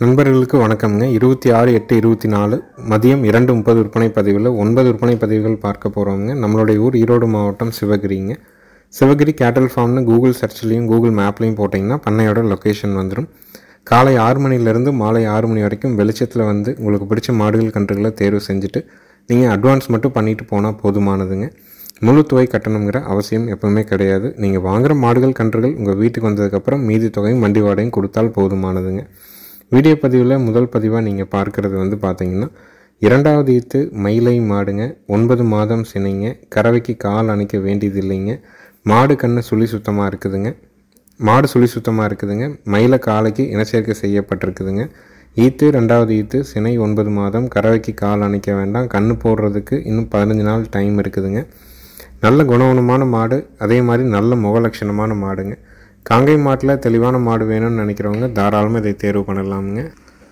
நண்பர்களுக்கு வணக்கம்ங்க இருபத்தி ஆறு எட்டு இருபத்தி நாலு மதியம் இரண்டு முப்பது விற்பனை பதிவில் ஒன்பது விற்பனை பதிவுகள் பார்க்க போகிறோங்க நம்மளுடைய ஊர் ஈரோடு மாவட்டம் சிவகிரிங்க சிவகிரி கேட்டல் ஃபார்ம்னு கூகுள் சர்ச்லேயும் கூகுள் மேப்லேயும் போட்டிங்கன்னா பண்ணையோட லொக்கேஷன் வந்துடும் காலை ஆறு மணிலேருந்து மாலை ஆறு மணி வரைக்கும் வெளிச்சத்தில் வந்து உங்களுக்கு பிடிச்ச மாடுகள் கன்றுகளை தேர்வு செஞ்சுட்டு நீங்கள் அட்வான்ஸ் மட்டும் பண்ணிட்டு போனால் போதுமானதுங்க முழு தொகை கட்டணுங்கிற அவசியம் எப்பவுமே கிடையாது நீங்கள் வாங்குகிற மாடுகள் கன்றுகள் உங்கள் வீட்டுக்கு வந்ததுக்கப்புறம் மீதி தொகையும் வண்டி வாடகையும் கொடுத்தால் போதுமானதுங்க வீடியோ பதிவில் முதல் பதிவாக நீங்கள் பார்க்குறது வந்து பார்த்தீங்கன்னா இரண்டாவது ஈத்து மயிலை மாடுங்க ஒன்பது மாதம் சினைங்க கறவைக்கு கால் அணைக்க வேண்டியது இல்லைங்க மாடு கண்ணு சுழி சுத்தமாக இருக்குதுங்க மாடு சுழி சுத்தமாக இருக்குதுங்க மயில காலைக்கு இனச்சேர்க்கை செய்யப்பட்டிருக்குதுங்க ஈத்து ரெண்டாவது ஈத்து சினை ஒன்பது மாதம் கறவைக்கு கால் அணைக்க வேண்டாம் கண்ணு போடுறதுக்கு இன்னும் பதினஞ்சு நாள் டைம் இருக்குதுங்க நல்ல குணவனமான மாடு அதே மாதிரி நல்ல முகலட்சணமான மாடுங்க காங்கை மாட்டில் தெளிவான மாடு வேணும்னு நினைக்கிறவங்க தாராளமாக இதை தேர்வு பண்ணலாமுங்க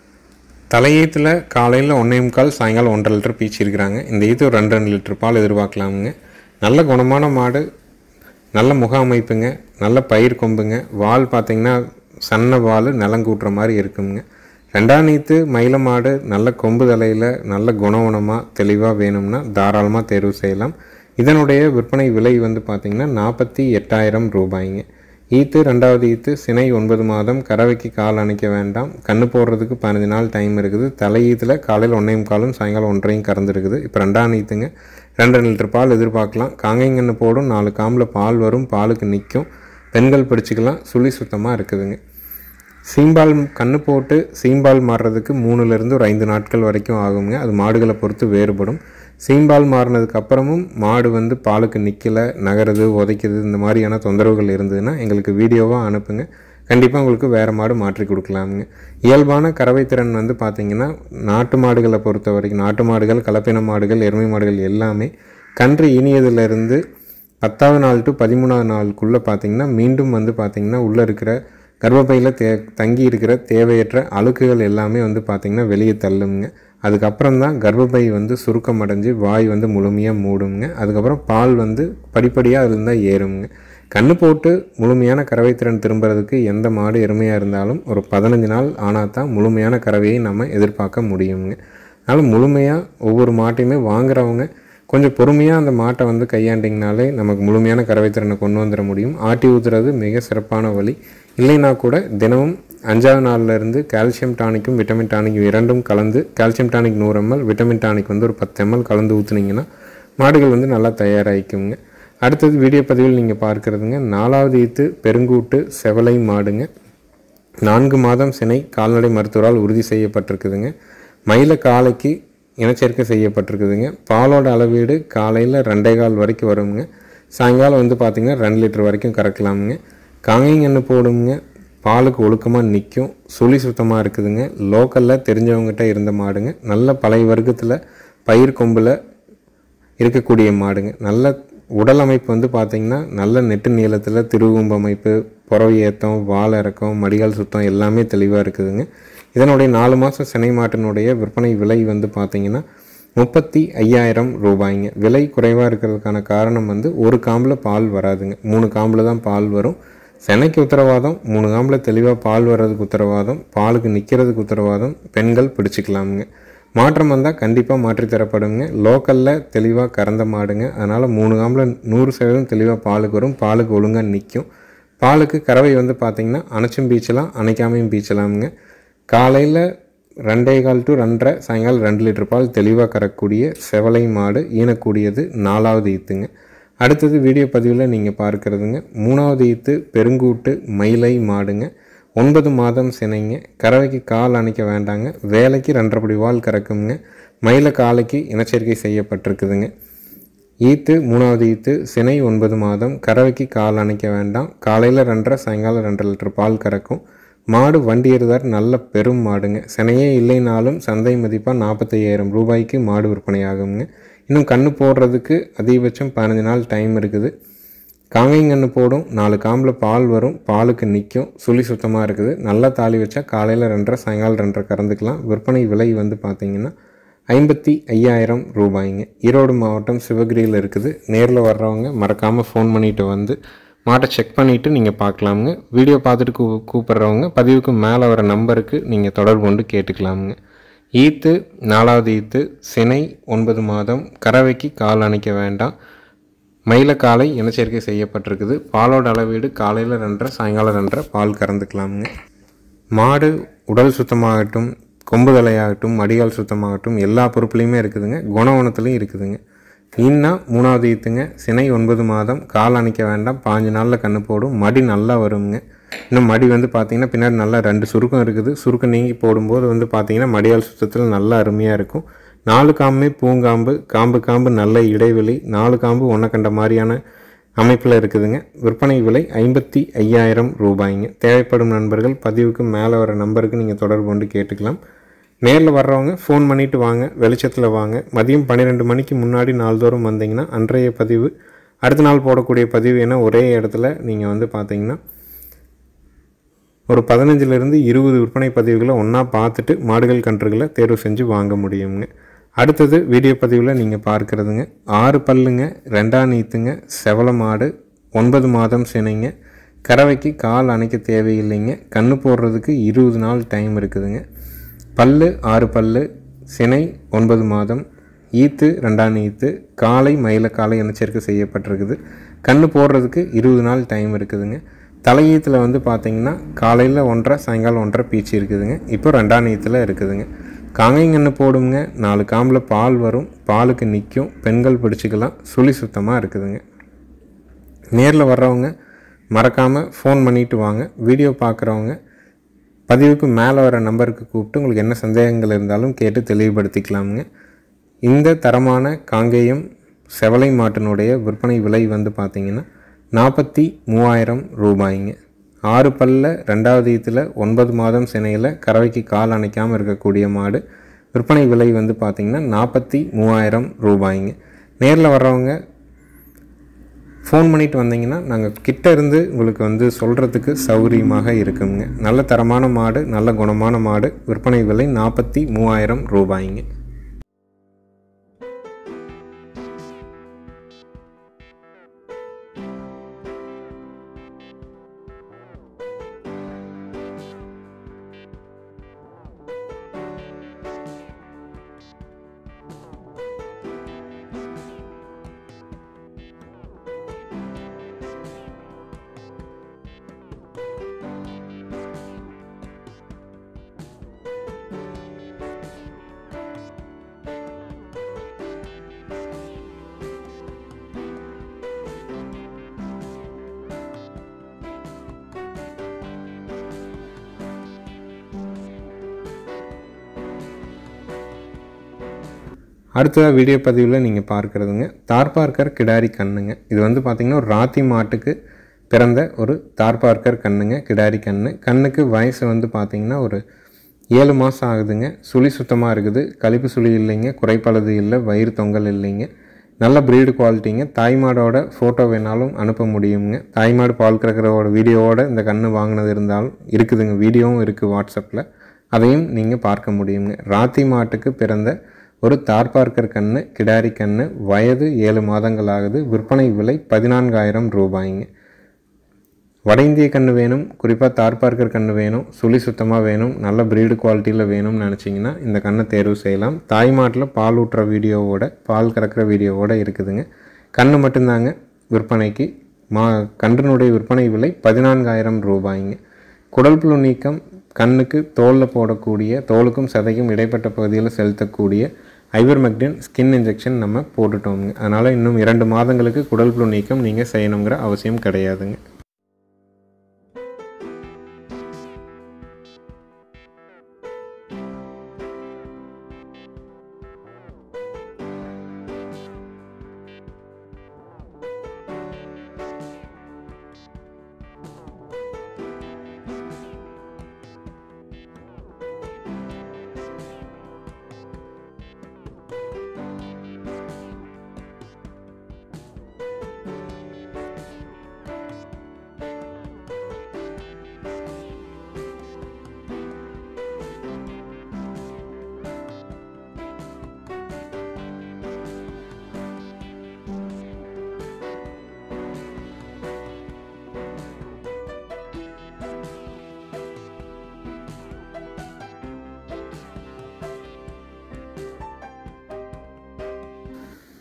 தலையீத்தில் காலையில் ஒன்றே முக்கால் சாயங்காலம் ஒன்றரை லிட்டர் பீச்சிருக்கிறாங்க இந்த ஈத்து ஒரு ரெண்டு ரெண்டு லிட்டர் பால் எதிர்பார்க்கலாமுங்க நல்ல குணமான மாடு நல்ல முக அமைப்புங்க நல்ல பயிர் கொம்புங்க வால் பார்த்திங்கன்னா சன்ன வால் நிலங்கூட்டுற மாதிரி இருக்குங்க ரெண்டாம் நீத்து மயில மாடு நல்ல கொம்பு தலையில் நல்ல குணவனமாக தெளிவாக வேணும்னா தாராளமாக தேர்வு செய்யலாம் இதனுடைய விற்பனை விலை வந்து பார்த்திங்கன்னா நாற்பத்தி எட்டாயிரம் ரூபாய்ங்க ஈத்து ரெண்டாவது ஈத்து சினை ஒன்பது மாதம் கறவைக்கு கால் அணைக்க வேண்டாம் கண்ணு போடுறதுக்கு பதினஞ்சு நாள் டைம் இருக்குது தலை ஈத்தில் காலையில் ஒன்றையும் காலும் சாயங்காலம் ஒன்றையும் கறந்துருக்குது இப்போ ரெண்டாம் ஈத்துங்க ரெண்டு ரெண்டு லிட்டர் பால் எதிர்பார்க்கலாம் காங்கைங்கன்று போடும் நாலு காம்பில் பால் வரும் பாலுக்கு நிற்கும் பெண்கள் பிடிச்சிக்கலாம் சுழி சுத்தமாக இருக்குதுங்க சீம்பால் கண்ணு போட்டு சீம்பால் மாறுறதுக்கு மூணுலேருந்து ஒரு ஐந்து நாட்கள் வரைக்கும் ஆகுங்க அது மாடுகளை பொறுத்து வேறுபடும் சீம்பால் மாறினதுக்கு அப்புறமும் மாடு வந்து பாலுக்கு நிற்கலை நகருது உதைக்குது இந்த மாதிரியான தொந்தரவுகள் இருந்ததுன்னா எங்களுக்கு வீடியோவாக அனுப்புங்க கண்டிப்பாக உங்களுக்கு வேறு மாடு மாற்றி கொடுக்கலாமுங்க இயல்பான கறவை திறன் வந்து பார்த்திங்கன்னா நாட்டு மாடுகளை பொறுத்த வரைக்கும் நாட்டு மாடுகள் கலப்பின மாடுகள் எருமை மாடுகள் எல்லாமே கன்று இனியதுலேருந்து பத்தாவது நாள் டு பதிமூணாவது நாளுக்குள்ளே பார்த்திங்கன்னா மீண்டும் வந்து பார்த்திங்கன்னா உள்ளே இருக்கிற கர்ப்பப்பையில் தே தங்கி இருக்கிற தேவையற்ற அழுக்குகள் எல்லாமே வந்து பார்த்திங்கன்னா வெளியே தள்ளுங்க அதுக்கப்புறம் தான் கர்ப்பப்பை வந்து சுருக்கம் அடைஞ்சு வாய் வந்து முழுமையாக மூடுங்க அதுக்கப்புறம் பால் வந்து படிப்படியாக அதுலேருந்து தான் ஏறுங்க கண்ணு போட்டு முழுமையான கறவை திறன் திரும்புறதுக்கு எந்த மாடு எருமையாக இருந்தாலும் ஒரு பதினஞ்சு நாள் ஆனால் தான் முழுமையான கறவையை நம்ம எதிர்பார்க்க முடியுங்க அதனால் முழுமையாக ஒவ்வொரு மாட்டையுமே வாங்குறவங்க கொஞ்சம் பொறுமையாக அந்த மாட்டை வந்து கையாண்டிங்கனாலே நமக்கு முழுமையான கறவை திறனை கொண்டு வந்துட முடியும் ஆட்டி ஊற்றுறது மிக சிறப்பான வழி இல்லைன்னா கூட தினமும் அஞ்சாவது நாளில் இருந்து கால்சியம் டானிக்கும் விட்டமின் டானிக்கும் இரண்டும் கலந்து கால்சியம் டானிக் நூறு எம்எல் விட்டமின் டானிக் வந்து ஒரு பத்து எம்எல் கலந்து ஊற்றுனீங்கன்னா மாடுகள் வந்து நல்லா தயாராகிக்குங்க அடுத்தது வீடியோ பதிவில் நீங்கள் பார்க்குறதுங்க நாலாவது ஈத்து பெருங்கூட்டு செவலை மாடுங்க நான்கு மாதம் சினை கால்நடை மருத்துவரால் உறுதி செய்யப்பட்டிருக்குதுங்க மயில காலைக்கு இனச்சேர்க்கை செய்யப்பட்டிருக்குதுங்க பாலோட அளவீடு காலையில் ரெண்டே கால் வரைக்கும் வருங்க சாயங்காலம் வந்து பார்த்திங்கன்னா ரெண்டு லிட்டர் வரைக்கும் கறக்கலாமுங்க காங்கைங்கன்று போடுங்க பாலுக்கு ஒழுக்கமாக நிற்கும் சுழி சுத்தமாக இருக்குதுங்க லோக்கலில் தெரிஞ்சவங்ககிட்ட இருந்த மாடுங்க நல்ல பழைய வர்க்கத்தில் பயிர் கொம்பில் இருக்கக்கூடிய மாடுங்க நல்ல உடல் அமைப்பு வந்து பார்த்திங்கன்னா நல்ல நெட்டு நீளத்தில் திருவும்பு அமைப்பு புறவை ஏத்தம் வால் இறக்கம் மடிகால் சுத்தம் எல்லாமே தெளிவாக இருக்குதுங்க இதனுடைய நாலு மாதம் சினை மாட்டினுடைய விற்பனை விலை வந்து பார்த்திங்கன்னா முப்பத்தி ஐயாயிரம் ரூபாய்ங்க விலை குறைவாக இருக்கிறதுக்கான காரணம் வந்து ஒரு காம்பில் பால் வராதுங்க மூணு காம்பில் தான் பால் வரும் சென்னைக்கு உத்தரவாதம் மூணு காம்பில் தெளிவாக பால் வர்றதுக்கு உத்தரவாதம் பாலுக்கு நிற்கிறதுக்கு உத்தரவாதம் பெண்கள் பிடிச்சிக்கலாமுங்க மாற்றம் வந்தால் கண்டிப்பாக மாற்றி தரப்படுங்க லோக்கலில் தெளிவாக கறந்த மாடுங்க அதனால் மூணு காம்பில் நூறு சதவீதம் தெளிவாக பாலுக்கு வரும் பாலுக்கு ஒழுங்காக நிற்கும் பாலுக்கு கறவை வந்து பார்த்திங்கன்னா அணைச்சும் பீச்சலாம் அணைக்காமையும் பீச்சலாமுங்க காலையில் ரெண்டே கால் டு ரெண்டரை சாயங்காலம் ரெண்டு லிட்டர் பால் தெளிவாக கறக்கூடிய செவலை மாடு ஈனக்கூடியது நாலாவது ஈத்துங்க அடுத்தது வீடியோ பதிவில் நீங்கள் பார்க்குறதுங்க மூணாவது ஈத்து பெருங்கூட்டு மயிலை மாடுங்க ஒன்பது மாதம் சினைங்க கறவைக்கு கால் அணைக்க வேண்டாங்க வேலைக்கு ரெண்டரைப்படி வால் கறக்குங்க மயில காலைக்கு இனச்சேர்க்கை செய்யப்பட்டிருக்குதுங்க ஈத்து மூணாவது ஈத்து சினை ஒன்பது மாதம் கறவைக்கு கால் அணைக்க வேண்டாம் காலையில் ரெண்டரை சாயங்காலம் ரெண்டரை லிட்டர் பால் கறக்கும் மாடு வண்டி எருதார் நல்ல பெரும் மாடுங்க சினையே இல்லைனாலும் சந்தை மதிப்பாக நாற்பத்தையாயிரம் ரூபாய்க்கு மாடு விற்பனை ஆகுங்க இன்னும் கண்ணு போடுறதுக்கு அதிகபட்சம் பதினஞ்சு நாள் டைம் இருக்குது காங்கைங்கன்று போடும் நாலு காம்பில் பால் வரும் பாலுக்கு நிற்கும் சுழி சுத்தமாக இருக்குது நல்லா தாலி வச்சா காலையில் ரெண்டரை சாயங்காலம் ரெண்டரை கறந்துக்கலாம் விற்பனை விலை வந்து பார்த்திங்கன்னா ஐம்பத்தி ஐயாயிரம் ரூபாய்ங்க ஈரோடு மாவட்டம் சிவகிரியில் இருக்குது நேரில் வர்றவங்க மறக்காமல் ஃபோன் பண்ணிட்டு வந்து மாட்டை செக் பண்ணிவிட்டு நீங்கள் பார்க்கலாமுங்க வீடியோ பார்த்துட்டு கூ கூப்பிட்றவங்க பதிவுக்கு மேலே வர நம்பருக்கு நீங்கள் தொடர்பு கொண்டு கேட்டுக்கலாமுங்க ஈத்து நாலாவது ஈத்து சினை ஒன்பது மாதம் கறவைக்கு கால் அணைக்க வேண்டாம் மயிலக்காலை இனச்சேர்க்கை செய்யப்பட்டிருக்குது பாலோட அளவீடு காலையில் ரெண்டரை சாயங்காலம் ரெண்டரை பால் கறந்துக்கலாமுங்க மாடு உடல் சுத்தமாகட்டும் கொம்பு தலையாகட்டும் மடிகால் சுத்தமாகட்டும் எல்லா பொறுப்புலையுமே இருக்குதுங்க குணவனத்துலேயும் இருக்குதுங்க ஈன்னா மூணாவது ஈத்துங்க சினை ஒன்பது மாதம் கால் அணைக்க வேண்டாம் பாஞ்சு நாளில் கண்ணு போடும் மடி நல்லா வருங்க இன்னும் மடி வந்து பார்த்திங்கன்னா பின்னாடி நல்லா ரெண்டு சுருக்கம் இருக்குது சுருக்கம் நீங்கி போடும்போது வந்து பார்த்திங்கன்னா மடியால் சுத்தத்தில் நல்லா அருமையாக இருக்கும் நாலு காம்புமே பூங்காம்பு காம்பு காம்பு நல்ல இடைவெளி நாலு காம்பு ஒன்றை கண்ட மாதிரியான அமைப்பில் இருக்குதுங்க விற்பனை விலை ஐம்பத்தி ஐயாயிரம் ரூபாய்ங்க தேவைப்படும் நண்பர்கள் பதிவுக்கு மேலே வர நம்பருக்கு நீங்கள் தொடர்பு கொண்டு கேட்டுக்கலாம் நேரில் வர்றவங்க ஃபோன் பண்ணிவிட்டு வாங்க வெளிச்சத்தில் வாங்க மதியம் பன்னிரெண்டு மணிக்கு முன்னாடி நாள்தோறும் வந்தீங்கன்னா அன்றைய பதிவு அடுத்த நாள் போடக்கூடிய பதிவு என ஒரே இடத்துல நீங்கள் வந்து பார்த்தீங்கன்னா ஒரு பதினஞ்சுலேருந்து இருபது விற்பனை பதிவுகளை ஒன்றா பார்த்துட்டு மாடுகள் கன்றுகளை தேர்வு செஞ்சு வாங்க முடியுங்க அடுத்தது வீடியோ பதிவில் நீங்கள் பார்க்குறதுங்க ஆறு பல்லுங்க ரெண்டாம் நீத்துங்க செவல மாடு ஒன்பது மாதம் சினைங்க கறவைக்கு கால் அணைக்க தேவையில்லைங்க கண்ணு போடுறதுக்கு இருபது நாள் டைம் இருக்குதுங்க பல்லு ஆறு பல்லு சினை ஒன்பது மாதம் ஈத்து ரெண்டாம் ஈத்து காலை மயில காலை இனச்சேர்க்கை செய்யப்பட்டிருக்குது கண்ணு போடுறதுக்கு இருபது நாள் டைம் இருக்குதுங்க தலையீத்தில் வந்து பார்த்தீங்கன்னா காலையில் ஒன்றரை சாயங்காலம் ஒன்றரை பீச்சு இருக்குதுங்க இப்போ ரெண்டாம் ஈத்தில் இருக்குதுங்க காங்கைங்கன்று போடுங்க நாலு காம்பில் பால் வரும் பாலுக்கு நிற்கும் பெண்கள் பிடிச்சிக்கலாம் சுழி சுத்தமாக இருக்குதுங்க நேரில் வர்றவங்க மறக்காமல் ஃபோன் பண்ணிவிட்டு வாங்க வீடியோ பார்க்குறவங்க பதிவுக்கு மேலே வர நம்பருக்கு கூப்பிட்டு உங்களுக்கு என்ன சந்தேகங்கள் இருந்தாலும் கேட்டு தெளிவுபடுத்திக்கலாமுங்க இந்த தரமான காங்கேயம் செவலை மாட்டினுடைய விற்பனை விலை வந்து பார்த்திங்கன்னா நாற்பத்தி மூவாயிரம் ரூபாய்ங்க ஆறு பல்ல ரெண்டாவது ஈத்தில் ஒன்பது மாதம் சினையில் கறவைக்கு கால் அணைக்காமல் இருக்கக்கூடிய மாடு விற்பனை விலை வந்து பார்த்திங்கன்னா நாற்பத்தி மூவாயிரம் ரூபாய்ங்க நேரில் வர்றவங்க ஃபோன் பண்ணிட்டு வந்தீங்கன்னா நாங்கள் கிட்ட இருந்து உங்களுக்கு வந்து சொல்கிறதுக்கு சௌகரியமாக இருக்குங்க நல்ல தரமான மாடு நல்ல குணமான மாடு விற்பனை விலை நாற்பத்தி மூவாயிரம் ரூபாய்ங்க அடுத்ததாக வீடியோ பதிவில் நீங்கள் பார்க்குறதுங்க தார்பார்க்கர் கிடாரி கண்ணுங்க இது வந்து பார்த்திங்கன்னா ஒரு ராத்தி மாட்டுக்கு பிறந்த ஒரு தார்பார்க்கர் கண்ணுங்க கிடாரி கண்ணு கண்ணுக்கு வயசு வந்து பார்த்திங்கன்னா ஒரு ஏழு மாதம் ஆகுதுங்க சுழி சுத்தமாக இருக்குது கழிப்பு சுழி இல்லைங்க குறைப்பழுது இல்லை வயிறு தொங்கல் இல்லைங்க நல்ல ப்ரீடு குவாலிட்டிங்க தாய்மாடோட ஃபோட்டோ வேணாலும் அனுப்ப முடியுங்க தாய்மாடு பால் கறக்கிறவோட வீடியோவோட இந்த கன்று வாங்கினது இருந்தாலும் இருக்குதுங்க வீடியோவும் இருக்குது வாட்ஸ்அப்பில் அதையும் நீங்கள் பார்க்க முடியுங்க ராத்தி மாட்டுக்கு பிறந்த ஒரு தார்பார்க்கர் கன்று கிடாரி கன்று வயது ஏழு மாதங்கள் ஆகுது விற்பனை விலை பதினான்காயிரம் ரூபாய்ங்க வட இந்திய கன்று வேணும் குறிப்பாக தார்பார்க்கர் கன்று வேணும் சுழி சுத்தமாக வேணும் நல்ல ப்ரீடு குவாலிட்டியில் வேணும்னு நினச்சிங்கன்னா இந்த கண்ணை தேர்வு செய்யலாம் தாய் மாட்டில் பால் ஊட்டுற வீடியோவோட பால் கறக்கிற வீடியோவோட இருக்குதுங்க கன்று மட்டும்தாங்க விற்பனைக்கு மா கன்றினுடைய விற்பனை விலை பதினான்காயிரம் ரூபாய்ங்க குடல் புழு நீக்கம் கண்ணுக்கு தோலில் போடக்கூடிய தோலுக்கும் சதைக்கும் இடைப்பட்ட பகுதியில் செலுத்தக்கூடிய ஐவர்மெக்டின் ஸ்கின் இன்ஜெக்ஷன் நம்ம போட்டுட்டோங்க அதனால் இன்னும் இரண்டு மாதங்களுக்கு குடல் புழு நீக்கம் நீங்கள் செய்யணுங்கிற அவசியம் கிடையாதுங்க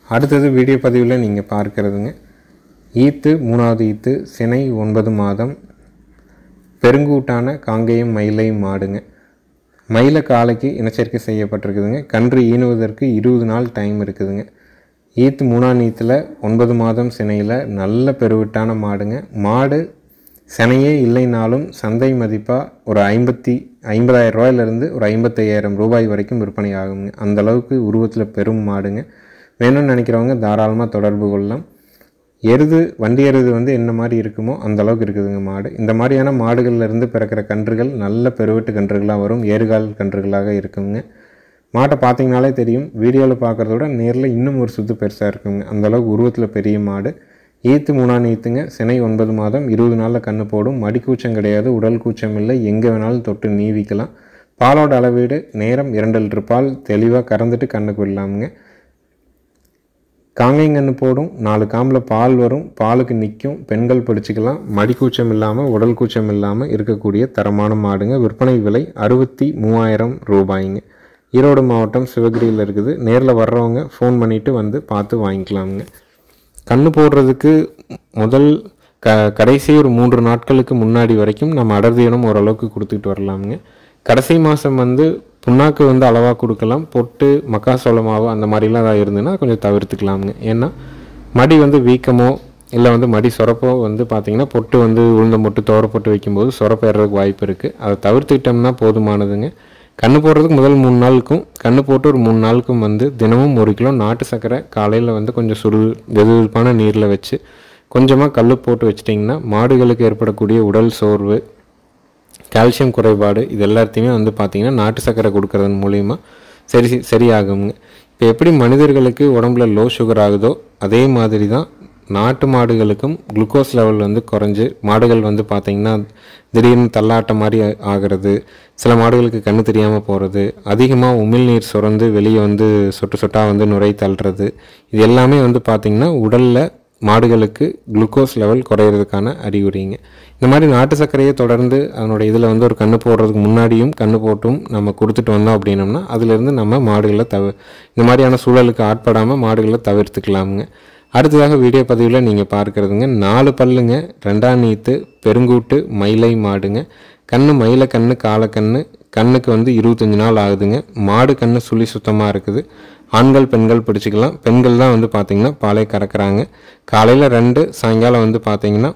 அடுத்தது வீடியோ பதிவில் நீங்கள் பார்க்கறதுங்க ஈத்து மூணாவது ஈத்து சினை ஒன்பது மாதம் பெருங்கூட்டான காங்கேயம் மயிலை மாடுங்க மயில காலைக்கு இனச்சேர்க்கை செய்யப்பட்டிருக்குதுங்க கன்று ஈனுவதற்கு இருபது நாள் டைம் இருக்குதுங்க ஈத்து மூணாம் ஈத்தில் ஒன்பது மாதம் சினையில் நல்ல பெருவிட்டான மாடுங்க மாடு சினையே இல்லைனாலும் சந்தை மதிப்பாக ஒரு ஐம்பத்தி ஐம்பதாயிரம் ரூபாயிலிருந்து ஒரு ஐம்பத்தையாயிரம் ரூபாய் வரைக்கும் விற்பனை ஆகுங்க அந்த அளவுக்கு உருவத்தில் பெரும் மாடுங்க வேணும்னு நினைக்கிறவங்க தாராளமாக தொடர்பு கொள்ளலாம் எருது வண்டி எருது வந்து என்ன மாதிரி இருக்குமோ அந்த அளவுக்கு இருக்குதுங்க மாடு இந்த மாதிரியான மாடுகள்ல இருந்து பிறக்கிற கன்றுகள் நல்ல பெருவெட்டு கன்றுகளாக வரும் ஏறுகால் கன்றுகளாக இருக்குங்க மாட்டை பார்த்தீங்கனாலே தெரியும் வீடியோவில் பார்க்குறத விட நேரில் இன்னும் ஒரு சுத்து பெருசாக இருக்குங்க அந்த அளவுக்கு உருவத்தில் பெரிய மாடு ஈத்து மூணாம் ஈத்துங்க சினை ஒன்பது மாதம் இருபது நாளில் கன்று போடும் மடி கூச்சம் கிடையாது உடல் கூச்சம் இல்லை எங்கே வேணாலும் தொட்டு நீவிக்கலாம் பாலோட அளவீடு நேரம் இரண்டு லிட்டர் பால் தெளிவாக கறந்துட்டு கண்ணுக்கு விடலாமுங்க காங்கைங்கன்று போடும் நாலு காம்பில் பால் வரும் பாலுக்கு நிற்கும் பெண்கள் பிடிச்சிக்கலாம் மடி கூச்சம் இல்லாமல் உடல் கூச்சம் இல்லாமல் இருக்கக்கூடிய தரமான மாடுங்க விற்பனை விலை அறுபத்தி மூவாயிரம் ரூபாய்ங்க ஈரோடு மாவட்டம் சிவகிரியில் இருக்குது நேரில் வர்றவங்க ஃபோன் பண்ணிவிட்டு வந்து பார்த்து வாங்கிக்கலாமுங்க கன்று போடுறதுக்கு முதல் க கடைசி ஒரு மூன்று நாட்களுக்கு முன்னாடி வரைக்கும் நம்ம அடர்தீனம் ஓரளவுக்கு கொடுத்துட்டு வரலாமுங்க கடைசி மாதம் வந்து புண்ணாக்கு வந்து அளவாக கொடுக்கலாம் பொட்டு மக்காசோள மாவு அந்த மாதிரிலாம் ஏதாவது இருந்ததுன்னா கொஞ்சம் தவிர்த்துக்கலாமுங்க ஏன்னா மடி வந்து வீக்கமோ இல்லை வந்து மடி சொரப்போ வந்து பார்த்திங்கன்னா பொட்டு வந்து உளுந்த பொட்டு தோர பொட்டு வைக்கும்போது சொரப்பேறதுக்கு வாய்ப்பு இருக்குது அதை தவிர்த்துக்கிட்டோம்னா போதுமானதுங்க கன்று போடுறதுக்கு முதல் மூணு நாளுக்கும் கன்று போட்டு ஒரு மூணு நாளுக்கும் வந்து தினமும் ஒரு கிலோ நாட்டு சர்க்கரை காலையில் வந்து கொஞ்சம் சுடு வெதுவெதுப்பான நீரில் வச்சு கொஞ்சமாக கல் போட்டு வச்சிட்டிங்கன்னா மாடுகளுக்கு ஏற்படக்கூடிய உடல் சோர்வு கால்சியம் குறைபாடு இது எல்லாத்தையுமே வந்து பார்த்திங்கன்னா நாட்டு சர்க்கரை கொடுக்கறதன் மூலிமா சரி சரியாகுங்க இப்போ எப்படி மனிதர்களுக்கு உடம்புல லோ சுகர் ஆகுதோ அதே மாதிரி தான் நாட்டு மாடுகளுக்கும் குளுக்கோஸ் லெவல் வந்து குறைஞ்சு மாடுகள் வந்து பார்த்திங்கன்னா திடீர்னு தள்ளாட்ட மாதிரி ஆகிறது சில மாடுகளுக்கு கண்ணு தெரியாமல் போகிறது அதிகமாக உமிழ்நீர் சுரந்து வெளியே வந்து சொட்டு சொட்டாக வந்து நுரை தள்ளுறது இது எல்லாமே வந்து பார்த்திங்கன்னா உடலில் மாடுகளுக்கு குளுக்கோஸ் லெவல் குறையிறதுக்கான அறிகுறிங்க இந்த மாதிரி நாட்டு சர்க்கரையை தொடர்ந்து அதனோட இதில் வந்து ஒரு கண்ணு போடுறதுக்கு முன்னாடியும் கண்ணு போட்டும் நம்ம கொடுத்துட்டு வந்தோம் அப்படின்னம்னா அதுலேருந்து நம்ம மாடுகளை தவிர இந்த மாதிரியான சூழலுக்கு ஆட்படாமல் மாடுகளை தவிர்த்துக்கலாமுங்க அடுத்ததாக வீடியோ பதிவில் நீங்கள் பார்க்குறதுங்க நாலு பல்லுங்க ரெண்டாம் நீத்து பெருங்கூட்டு மயிலை மாடுங்க கண்ணு மயில கண்ணு காலக்கண்ணு கண்ணுக்கு வந்து இருபத்தஞ்சி நாள் ஆகுதுங்க மாடு கண்ணு சுழி சுத்தமாக இருக்குது ஆண்கள் பெண்கள் பிடிச்சிக்கலாம் பெண்கள் தான் வந்து பார்த்திங்கன்னா பாலை கறக்குறாங்க காலையில் ரெண்டு சாயங்காலம் வந்து பார்த்திங்கன்னா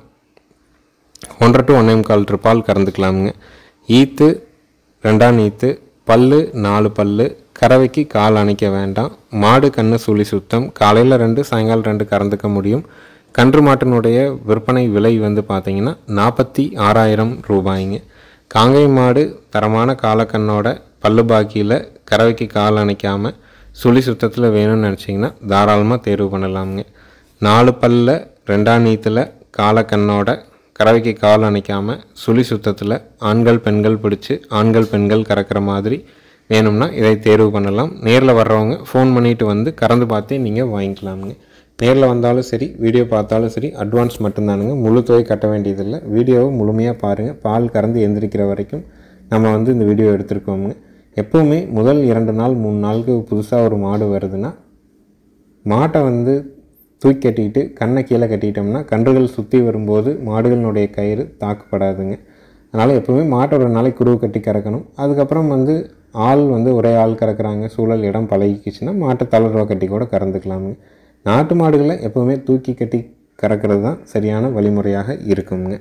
ஒன்றரை டு ஒன்றே முக்கால் லிட்டர் பால் கறந்துக்கலாமுங்க ஈத்து ரெண்டாம் ஈத்து பல்லு நாலு பல்லு கறவைக்கு கால் அணைக்க வேண்டாம் மாடு கண்ணு சுழி சுத்தம் காலையில் ரெண்டு சாயங்காலம் ரெண்டு கறந்துக்க முடியும் கன்று மாட்டினுடைய விற்பனை விலை வந்து பார்த்திங்கன்னா நாற்பத்தி ஆறாயிரம் ரூபாய்ங்க காங்கை மாடு தரமான காலக்கண்ணோட பல்லு பாக்கியில் கறவைக்கு கால் அணைக்காமல் சுழி சுத்தத்தில் வேணும்னு நினச்சிங்கன்னா தாராளமாக தேர்வு பண்ணலாமுங்க நாலு பல்ல ரெண்டாம் நீத்தில் காலக்கண்ணோட கறவைக்கு கால் அணைக்காமல் சுழி சுத்தத்தில் ஆண்கள் பெண்கள் பிடிச்சி ஆண்கள் பெண்கள் கறக்கிற மாதிரி வேணும்னா இதை தேர்வு பண்ணலாம் நேரில் வர்றவங்க ஃபோன் பண்ணிவிட்டு வந்து கறந்து பார்த்தே நீங்கள் வாங்கிக்கலாமுங்க நேரில் வந்தாலும் சரி வீடியோ பார்த்தாலும் சரி அட்வான்ஸ் மட்டும்தானுங்க முழு தொகை கட்ட வேண்டியதில்லை வீடியோவை முழுமையாக பாருங்கள் பால் கறந்து எந்திரிக்கிற வரைக்கும் நம்ம வந்து இந்த வீடியோ எடுத்திருக்கோமுங்க எப்போவுமே முதல் இரண்டு நாள் மூணு நாளுக்கு புதுசாக ஒரு மாடு வருதுன்னா மாட்டை வந்து தூக்கி கட்டிக்கிட்டு கண்ணை கீழே கட்டிட்டோம்னா கன்றுகள் சுற்றி வரும்போது மாடுகளினுடைய கயிறு தாக்குப்படாதுங்க அதனால் எப்போவுமே மாட்டை ஒரு நாளைக்கு குருவு கட்டி கறக்கணும் அதுக்கப்புறம் வந்து ஆள் வந்து ஒரே ஆள் கறக்குறாங்க சூழல் இடம் பழகிக்கிச்சுன்னா மாட்டை தளர்வாக கட்டி கூட கறந்துக்கலாமுங்க நாட்டு மாடுகளை எப்போவுமே தூக்கி கட்டி கறக்கிறது தான் சரியான வழிமுறையாக இருக்குங்க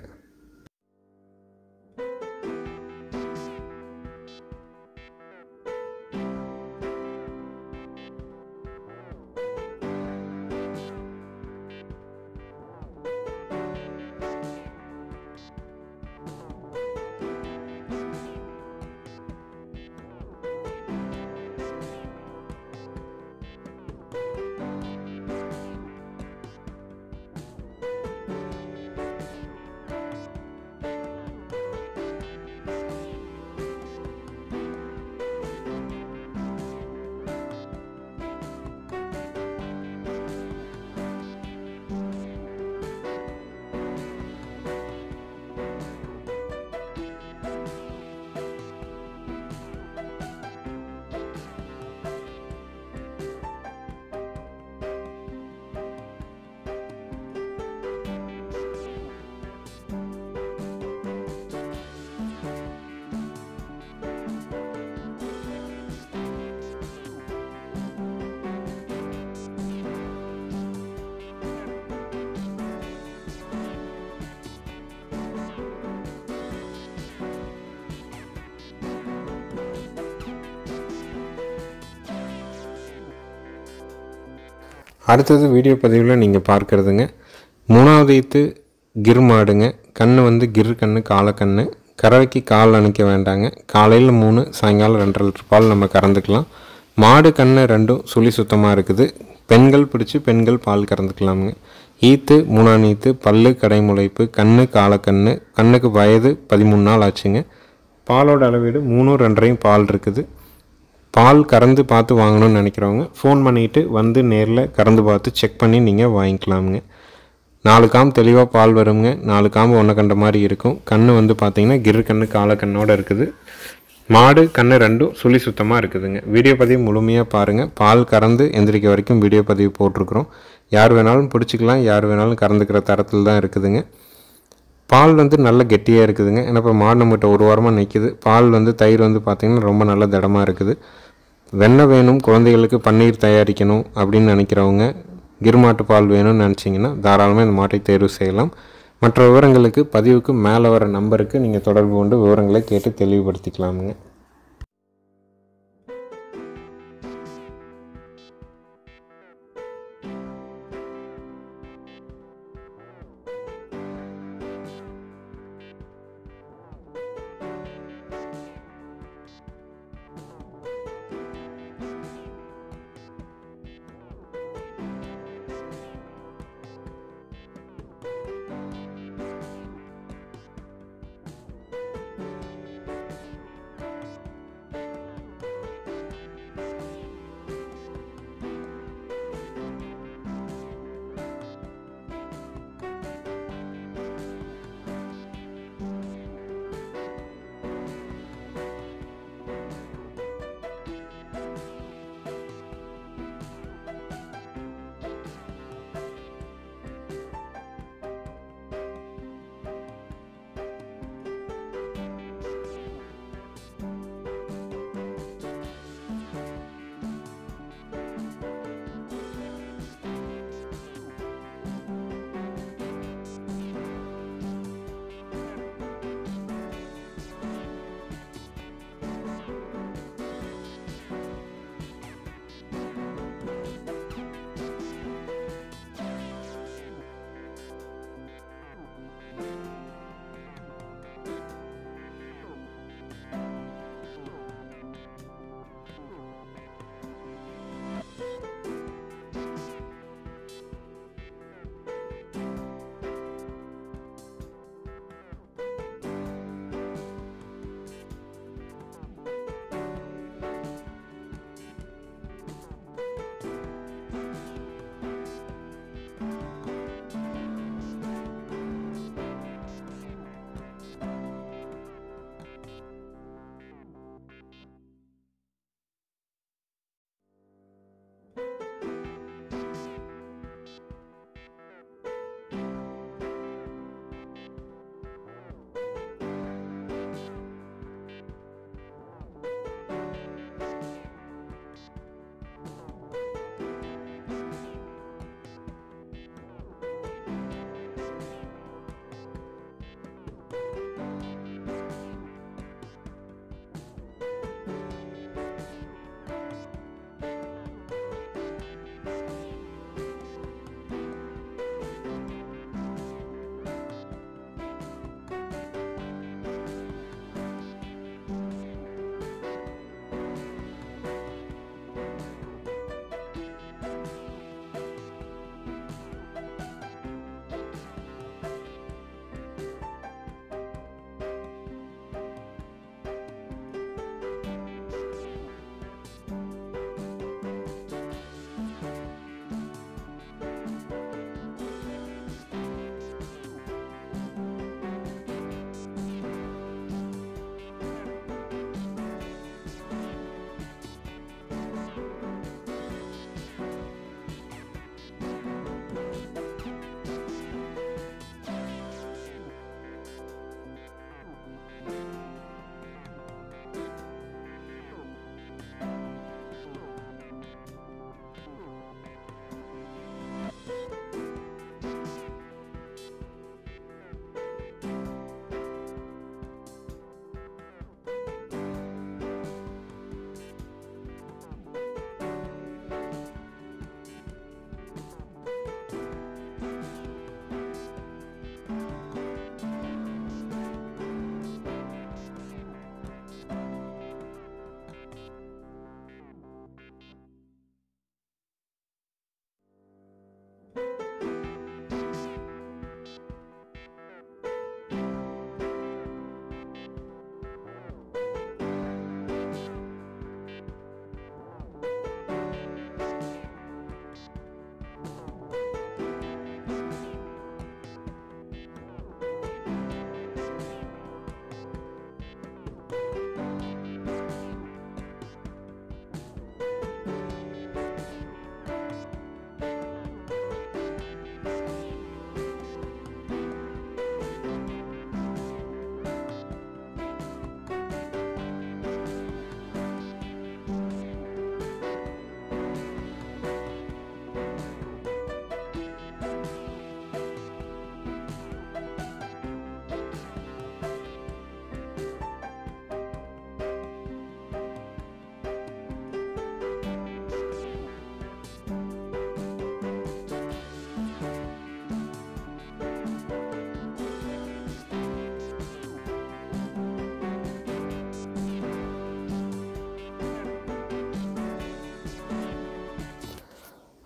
அடுத்தது வீடியோ பதிவில் நீங்கள் பார்க்குறதுங்க மூணாவது ஈத்து கிர் மாடுங்க கண்ணு வந்து கிர் கண்ணு காலக்கண்ணு கறவைக்கு கால் அணைக்க வேண்டாங்க காலையில் மூணு சாயங்காலம் ரெண்டரை லிட்டர் பால் நம்ம கறந்துக்கலாம் மாடு கண்ணு ரெண்டும் சுழி சுத்தமாக இருக்குது பெண்கள் பிடிச்சி பெண்கள் பால் கறந்துக்கலாமுங்க ஈத்து மூணாம் ஈத்து பல்லு கடைமுளைப்பு கண்ணு காலக்கண்ணு கண்ணுக்கு வயது பதிமூணு நாள் ஆச்சுங்க பாலோட அளவீடு மூணும் ரெண்டரையும் பால் இருக்குது பால் கறந்து பார்த்து வாங்கணும்னு நினைக்கிறவங்க ஃபோன் பண்ணிவிட்டு வந்து நேரில் கறந்து பார்த்து செக் பண்ணி நீங்கள் வாங்கிக்கலாமுங்க நாலு காம்பு தெளிவாக பால் வருங்க நாலு காம்பு ஒன்றை கண்ட மாதிரி இருக்கும் கண்ணு வந்து பார்த்தீங்கன்னா கிரு கண்ணு காலக்கண்ணோட இருக்குது மாடு கண்ணு ரெண்டும் சுழி சுத்தமாக இருக்குதுங்க வீடியோ பதிவு முழுமையாக பாருங்கள் பால் கறந்து எந்திரிக்க வரைக்கும் வீடியோ பதிவு போட்டிருக்கிறோம் யார் வேணாலும் பிடிச்சிக்கலாம் யார் வேணாலும் கறந்துக்கிற தரத்தில் தான் இருக்குதுங்க பால் வந்து நல்ல கெட்டியாக இருக்குதுங்க ஏன்னா இப்போ மாடு நம்மகிட்ட ஒரு வாரமாக நிற்கிது பால் வந்து தயிர் வந்து பார்த்திங்கன்னா ரொம்ப நல்ல திடமாக இருக்குது வெண்ணெய் வேணும் குழந்தைகளுக்கு பன்னீர் தயாரிக்கணும் அப்படின்னு நினைக்கிறவங்க கிருமாட்டு பால் வேணும்னு நினச்சிங்கன்னா தாராளமாக இந்த மாட்டை தேர்வு செய்யலாம் மற்ற விவரங்களுக்கு பதிவுக்கு மேலே வர நம்பருக்கு நீங்கள் தொடர்பு கொண்டு விவரங்களை கேட்டு தெளிவுபடுத்திக்கலாமுங்க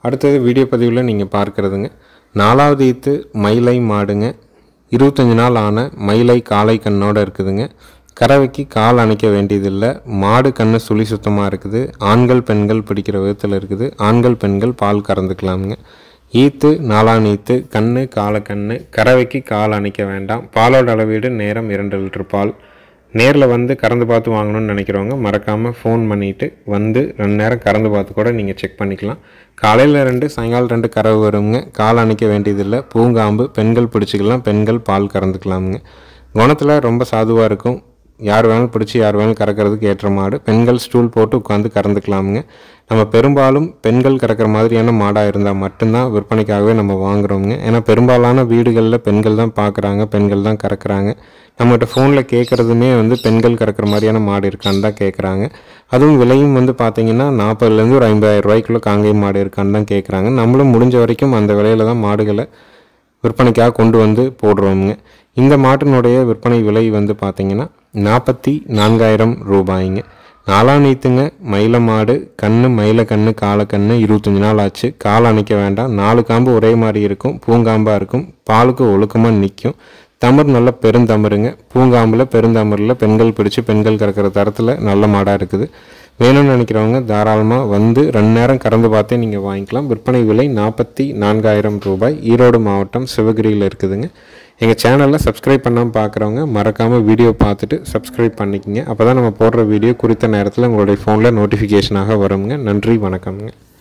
அடுத்தது வீடியோ பதிவில் நீங்கள் பார்க்குறதுங்க நாலாவது ஈத்து மயிலை மாடுங்க இருபத்தஞ்சி நாள் ஆன மயிலை காளை கண்ணோட இருக்குதுங்க கறவைக்கு கால் அணைக்க வேண்டியதில்லை மாடு கண்ணு சுழி சுத்தமாக இருக்குது ஆண்கள் பெண்கள் பிடிக்கிற விதத்தில் இருக்குது ஆண்கள் பெண்கள் பால் கறந்துக்கலாமுங்க ஈத்து நாலான் ஈத்து கண்ணு காலை கண்ணு கறவைக்கு கால் அணைக்க வேண்டாம் பாலோட அளவீடு நேரம் இரண்டு லிட்டர் பால் நேரில் வந்து கறந்து பார்த்து வாங்கணும்னு நினைக்கிறவங்க மறக்காமல் ஃபோன் பண்ணிவிட்டு வந்து ரெண்டு நேரம் கறந்து பார்த்து கூட நீங்கள் செக் பண்ணிக்கலாம் காலையில் ரெண்டு சாயங்காலம் ரெண்டு கறவை வருங்க கால் அணைக்க வேண்டியதில்லை பூங்காம்பு பெண்கள் பிடிச்சிக்கலாம் பெண்கள் பால் கறந்துக்கலாமுங்க குணத்தில் ரொம்ப சாதுவாக இருக்கும் யார் வேணாலும் பிடிச்சி யார் வேணாலும் கறக்கிறதுக்கு ஏற்ற மாடு பெண்கள் ஸ்டூல் போட்டு உட்காந்து கறந்துக்கலாமுங்க நம்ம பெரும்பாலும் பெண்கள் கறக்கிற மாதிரியான மாடாக இருந்தால் மட்டும்தான் விற்பனைக்காகவே நம்ம வாங்குறோமுங்க ஏன்னா பெரும்பாலான வீடுகளில் பெண்கள் தான் பார்க்குறாங்க பெண்கள் தான் கறக்குறாங்க நம்மகிட்ட ஃபோனில் கேட்குறதுமே வந்து பெண்கள் கறக்கிற மாதிரியான மாடு இருக்கான்னு தான் கேட்குறாங்க அதுவும் விலையும் வந்து பார்த்தீங்கன்னா நாற்பதுலேருந்து ஒரு ஐம்பதாயிரம் ரூபாய்க்குள்ளே காங்கேய மாடு இருக்கான்னு தான் கேட்குறாங்க நம்மளும் முடிஞ்ச வரைக்கும் அந்த விலையில தான் மாடுகளை விற்பனைக்காக கொண்டு வந்து போடுறோமுங்க இந்த மாட்டினுடைய விற்பனை விலை வந்து பார்த்தீங்கன்னா நாற்பத்தி நான்காயிரம் ரூபாய்ங்க நாலாம் நீத்துங்க மயில மாடு கண்ணு மயில கண்ணு காலக்கண்ணு இருபத்தஞ்சி நாள் ஆச்சு கால் அணைக்க வேண்டாம் நாலு காம்பு ஒரே மாதிரி இருக்கும் பூங்காம்பாக இருக்கும் பாலுக்கு ஒழுக்கமாக நிற்கும் தமர் நல்ல பெருந்தமருங்க பூங்காம்பில் பெருந்தமரில் பெண்கள் பிடிச்சு பெண்கள் கறக்கிற தரத்தில் நல்ல மாடாக இருக்குது வேணும்னு நினைக்கிறவங்க தாராளமாக வந்து ரெண்டு நேரம் கறந்து பார்த்தே நீங்கள் வாங்கிக்கலாம் விற்பனை விலை நாற்பத்தி நான்காயிரம் ரூபாய் ஈரோடு மாவட்டம் சிவகிரியில் இருக்குதுங்க எங்கள் சேனலில் சப்ஸ்கிரைப் பண்ணாமல் பார்க்குறவங்க மறக்காமல் வீடியோ பார்த்துட்டு சப்ஸ்கிரைப் பண்ணிக்கங்க அப்போ தான் நம்ம போடுற வீடியோ குறித்த நேரத்தில் உங்களுடைய ஃபோனில் நோட்டிஃபிகேஷனாக வருங்க நன்றி வணக்கம்ங்க